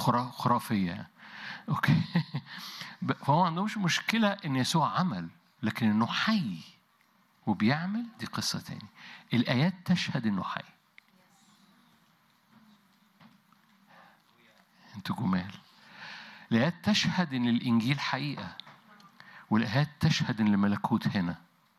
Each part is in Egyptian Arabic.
خرا- خرافيه اوكي ب- فهو ما عندهمش مشكله ان يسوع عمل لكن انه حي وبيعمل دي قصه تاني الايات تشهد انه حي انتوا جمال الايات تشهد ان الانجيل حقيقه والايات تشهد ان الملكوت هنا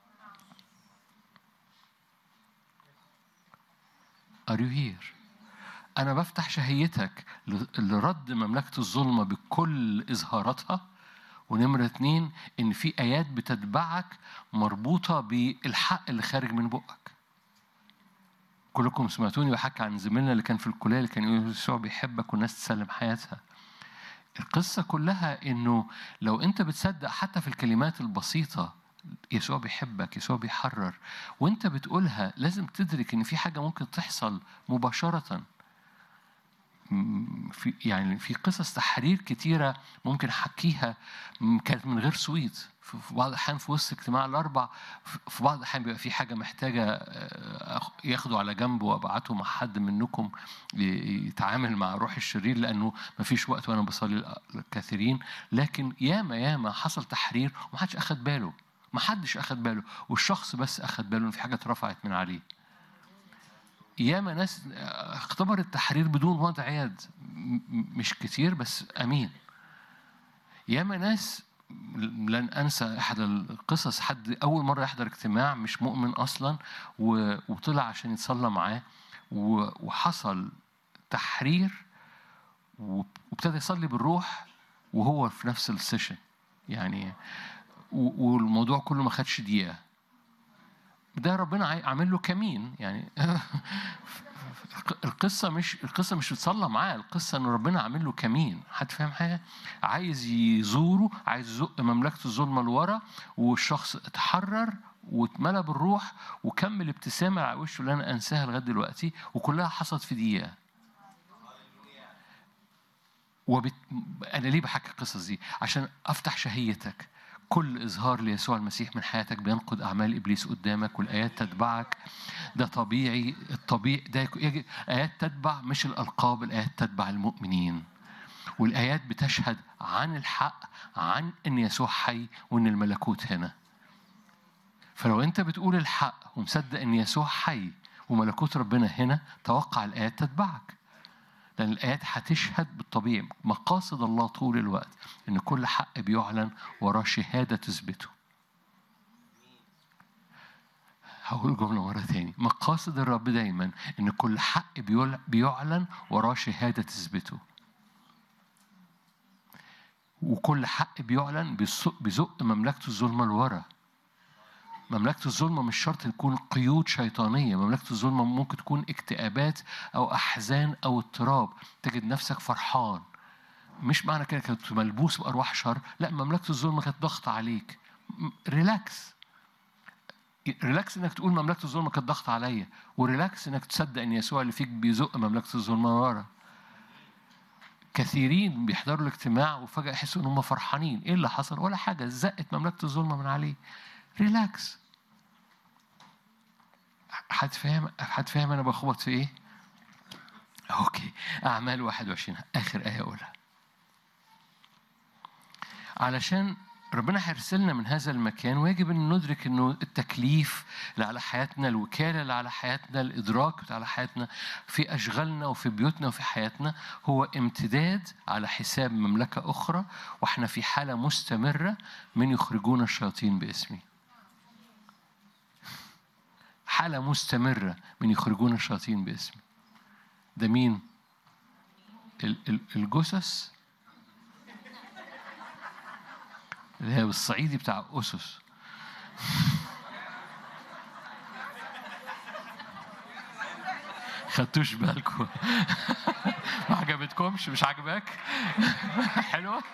Are you here؟ أنا بفتح شهيتك ل- لرد مملكة الظلمة بكل إظهاراتها ونمرة اتنين إن في آيات بتتبعك مربوطة بالحق اللي خارج من بقك. كلكم سمعتوني بحكي عن زميلنا اللي كان في الكلية اللي كان يقول يسوع بيحبك والناس تسلم حياتها. القصة كلها إنه لو أنت بتصدق حتى في الكلمات البسيطة يسوع بيحبك يسوع بيحرر وانت بتقولها لازم تدرك ان في حاجه ممكن تحصل مباشره م- في يعني في قصص تحرير كتيره ممكن احكيها م- كانت من غير صويت في في بعض الاحيان في وسط اجتماع الاربع في- في بعض الاحيان بيبقى في حاجه محتاجه آه، أخ- ياخده على جنب وابعته مع حد منكم ي- يتعامل مع روح الشرير لانه ما فيش وقت وانا بصلي للكثيرين لكن ياما ياما حصل تحرير ومحدش اخد باله محدش اخد باله والشخص بس اخد باله ان في حاجه اترفعت من عليه ياما ناس اختبر التحرير بدون وضع يد م- م- مش كتير بس امين ياما ناس لن انسى احد القصص حد اول مره يحضر اجتماع مش مؤمن اصلا و- وطلع عشان يتصلى معاه و- وحصل تحرير وب- وابتدى يصلي بالروح وهو في نفس السيشن يعني و- والموضوع كله ما خدش دقيقه ده ربنا عاي- عامل له كمين يعني القصة مش القصة مش بتصلى معاه القصة إن ربنا عامل له كمين حد فاهم حاجة عايز يزوره عايز يزق مملكة الظلمة لورا والشخص اتحرر واتملى بالروح وكمل ابتسامة على وشه اللي أنا أنساها لغاية دلوقتي وكلها حصلت في دقيقة وبت... أنا ليه بحكي القصص دي؟ عشان أفتح شهيتك كل إظهار ليسوع المسيح من حياتك بينقض أعمال إبليس قدامك والآيات تتبعك ده طبيعي الطبيعي ده يجي آيات تتبع مش الألقاب الآيات تتبع المؤمنين والآيات بتشهد عن الحق عن إن يسوع حي وإن الملكوت هنا فلو أنت بتقول الحق ومصدق إن يسوع حي وملكوت ربنا هنا توقع الآيات تتبعك لأن الآيات هتشهد بالطبيعي مقاصد الله طول الوقت إن كل حق بيعلن وراه شهادة تثبته هقول جملة مرة تاني مقاصد الرب دايما إن كل حق بيول- بيعلن وراه شهادة تثبته وكل حق بيعلن بيزق- بيزق مملكة الظلمة لورا مملكة الظلمة مش شرط تكون قيود شيطانية مملكة الظلمة ممكن تكون اكتئابات أو أحزان أو اضطراب تجد نفسك فرحان مش معنى كده كنت ملبوس بأرواح شر لا مملكة الظلمة كانت ضغط عليك م- ريلاكس ريلاكس انك تقول مملكة الظلمة كانت ضغط عليا وريلاكس انك تصدق ان يسوع اللي فيك بيزق مملكة الظلمة ورا كثيرين بيحضروا الاجتماع وفجأة يحسوا ان هم فرحانين ايه اللي حصل ولا حاجة زقت مملكة الظلمة من عليه ريلاكس حد فاهم حد فاهم انا بخبط في ايه اوكي اعمال 21 اخر ايه اقولها علشان ربنا هيرسلنا من هذا المكان ويجب ان ندرك انه التكليف اللي على حياتنا الوكاله اللي على حياتنا الادراك اللي على حياتنا في اشغالنا وفي بيوتنا وفي حياتنا هو امتداد على حساب مملكه اخرى واحنا في حاله مستمره من يخرجون الشياطين باسمي حالة مستمرة من يخرجون الشياطين باسمي ده مين؟ ال- ال- الجثث اللي هي بالصعيدي بتاع أسس خدتوش بالكم ما عجبتكمش مش عجبك حلوة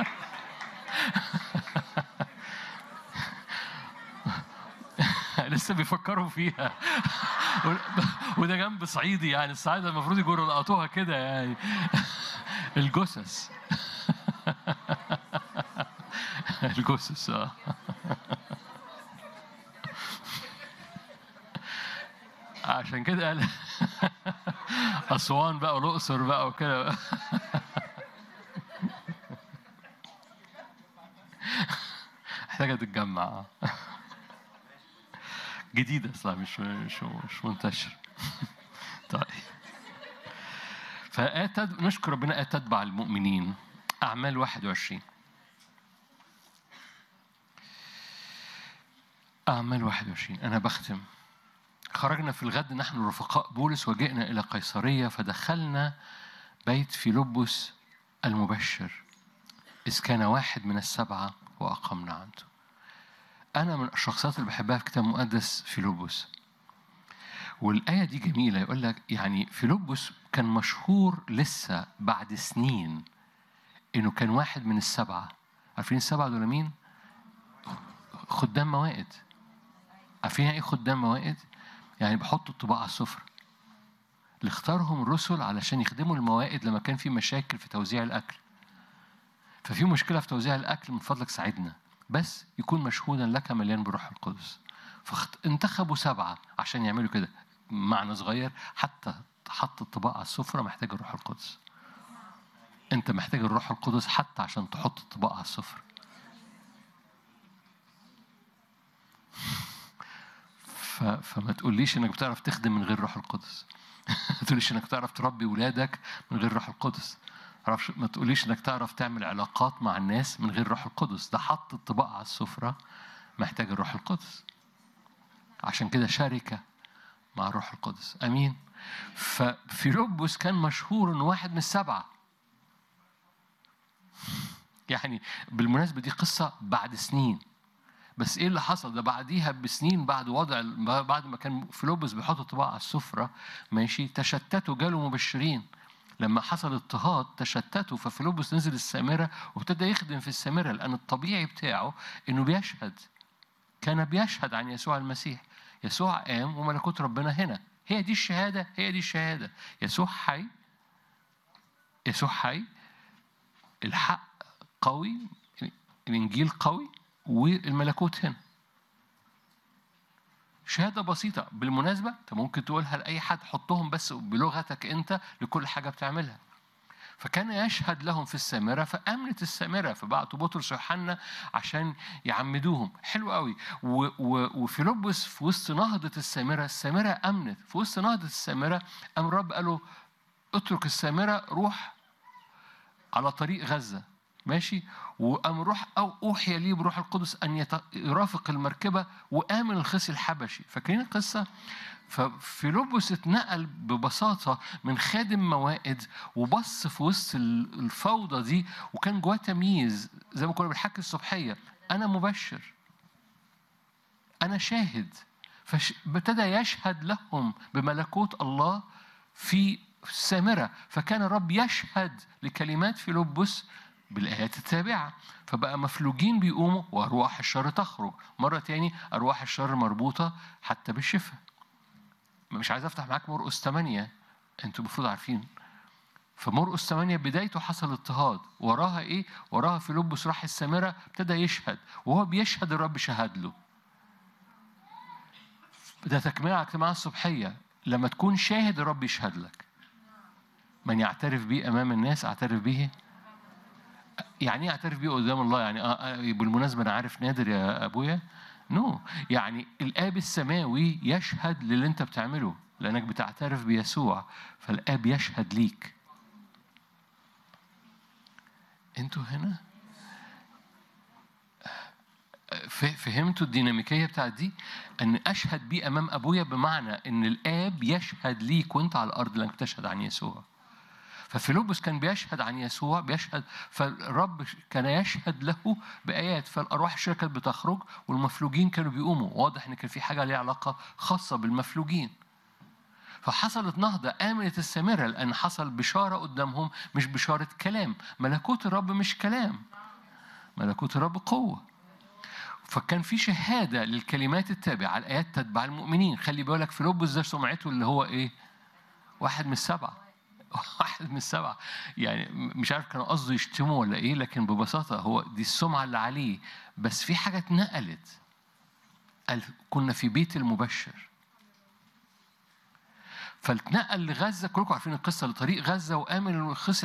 لسه بيفكروا فيها وده جنب صعيدي يعني الصعايدة المفروض يجروا لقطوها كده يعني الجثث الجثث اه عشان كده قال أسوان بقى والأقصر بقى وكده محتاجة تتجمع جديدة صح مش مش مش منتشر طيب فآيات نشكر ربنا آيات تتبع المؤمنين أعمال 21 أعمال 21 أنا بختم خرجنا في الغد نحن رفقاء بولس وجئنا إلى قيصرية فدخلنا بيت فيلبس المبشر إذ كان واحد من السبعة وأقمنا عنده أنا من الشخصيات اللي بحبها في الكتاب المقدس فيلبس والآية دي جميلة يقول لك يعني فيلبس كان مشهور لسه بعد سنين إنه كان واحد من السبعة عارفين السبعة دول مين؟ خدام موائد عارفين ايه خدام موائد؟ يعني بحطوا الطباعة على السفرة اللي اختارهم الرسل علشان يخدموا الموائد لما كان في مشاكل في توزيع الأكل ففي مشكلة في توزيع الأكل من فضلك ساعدنا بس يكون مشهودا لك مليان بروح القدس فانتخبوا سبعة عشان يعملوا كده معنى صغير حتى حط الطباعة على السفرة محتاج الروح القدس انت محتاج الروح القدس حتى عشان تحط الطباعة على السفرة ف... فما تقوليش انك بتعرف تخدم من غير روح القدس ما تقوليش انك تعرف تربي ولادك من غير روح القدس ما تقوليش انك تعرف تعمل علاقات مع الناس من غير روح القدس ده حط الطباعة على السفرة محتاج الروح القدس عشان كده شركة مع الروح القدس امين ففيلبس كان مشهور انه واحد من السبعه يعني بالمناسبه دي قصه بعد سنين بس ايه اللي حصل ده بعديها بسنين بعد وضع بعد ما كان فيلبس بيحط طباع على السفره ماشي تشتتوا جالوا مبشرين لما حصل اضطهاد تشتتوا ففيلبس نزل السامره وابتدى يخدم في السامره لان الطبيعي بتاعه انه بيشهد كان بيشهد عن يسوع المسيح يسوع قام وملكوت ربنا هنا هي دي الشهادة هي دي الشهادة يسوع حي يسوع حي الحق قوي الإنجيل قوي والملكوت هنا شهادة بسيطة بالمناسبة أنت ممكن تقولها لأي حد حطهم بس بلغتك أنت لكل حاجة بتعملها فكان يشهد لهم في السامرة فأمنت السامرة فبعتوا بطرس ويوحنا عشان يعمدوهم حلو قوي وفيلبس في وسط نهضة السامرة السامرة أمنت في وسط نهضة السامرة قام الرب قال له اترك السامرة روح على طريق غزة ماشي وقام روح أو أوحي لي بروح القدس أن يرافق المركبة وآمن الخصي الحبشي فاكرين القصة ففيلبس اتنقل ببساطة من خادم موائد وبص في وسط الفوضى دي وكان جواه تمييز زي ما كنا بنحكي الصبحية أنا مبشر أنا شاهد فابتدى يشهد لهم بملكوت الله في السامرة فكان الرب يشهد لكلمات فيلبس بالآيات التابعة فبقى مفلوجين بيقوموا وأرواح الشر تخرج مرة تاني أرواح الشر مربوطة حتى بالشفاء مش عايز افتح معاك مرقس 8 انتوا المفروض عارفين فمرقس 8 بدايته حصل اضطهاد وراها ايه؟ وراها فيلبس راح السامرة ابتدى يشهد وهو بيشهد الرب شهد له ده تكملة على اجتماع الصبحية لما تكون شاهد الرب يشهد لك من يعترف بي أمام الناس أعترف به يعني ايه اعترف بيه قدام الله يعني آه بالمناسبة أنا عارف نادر يا أبويا نو no. يعني الاب السماوي يشهد للي انت بتعمله لانك بتعترف بيسوع فالاب يشهد ليك انتوا هنا فهمتوا الديناميكيه بتاعت دي ان اشهد بيه امام ابويا بمعنى ان الاب يشهد ليك وانت على الارض لانك تشهد عن يسوع ففيلبس كان بيشهد عن يسوع بيشهد فالرب كان يشهد له بآيات فالأرواح الشريرة كانت بتخرج والمفلوجين كانوا بيقوموا واضح إن كان في حاجة ليها علاقة خاصة بالمفلوجين فحصلت نهضة آمنت السامرة لأن حصل بشارة قدامهم مش بشارة كلام ملكوت الرب مش كلام ملكوت الرب قوة فكان في شهادة للكلمات التابعة الآيات تتبع المؤمنين خلي بالك فيلبس ده سمعته اللي هو إيه واحد من السبعة واحد من السبعة يعني مش عارف كان قصده يشتمه ولا ايه لكن ببساطة هو دي السمعة اللي عليه بس في حاجة اتنقلت قال كنا في بيت المبشر فاتنقل لغزة كلكم عارفين القصة لطريق غزة وآمن الخصي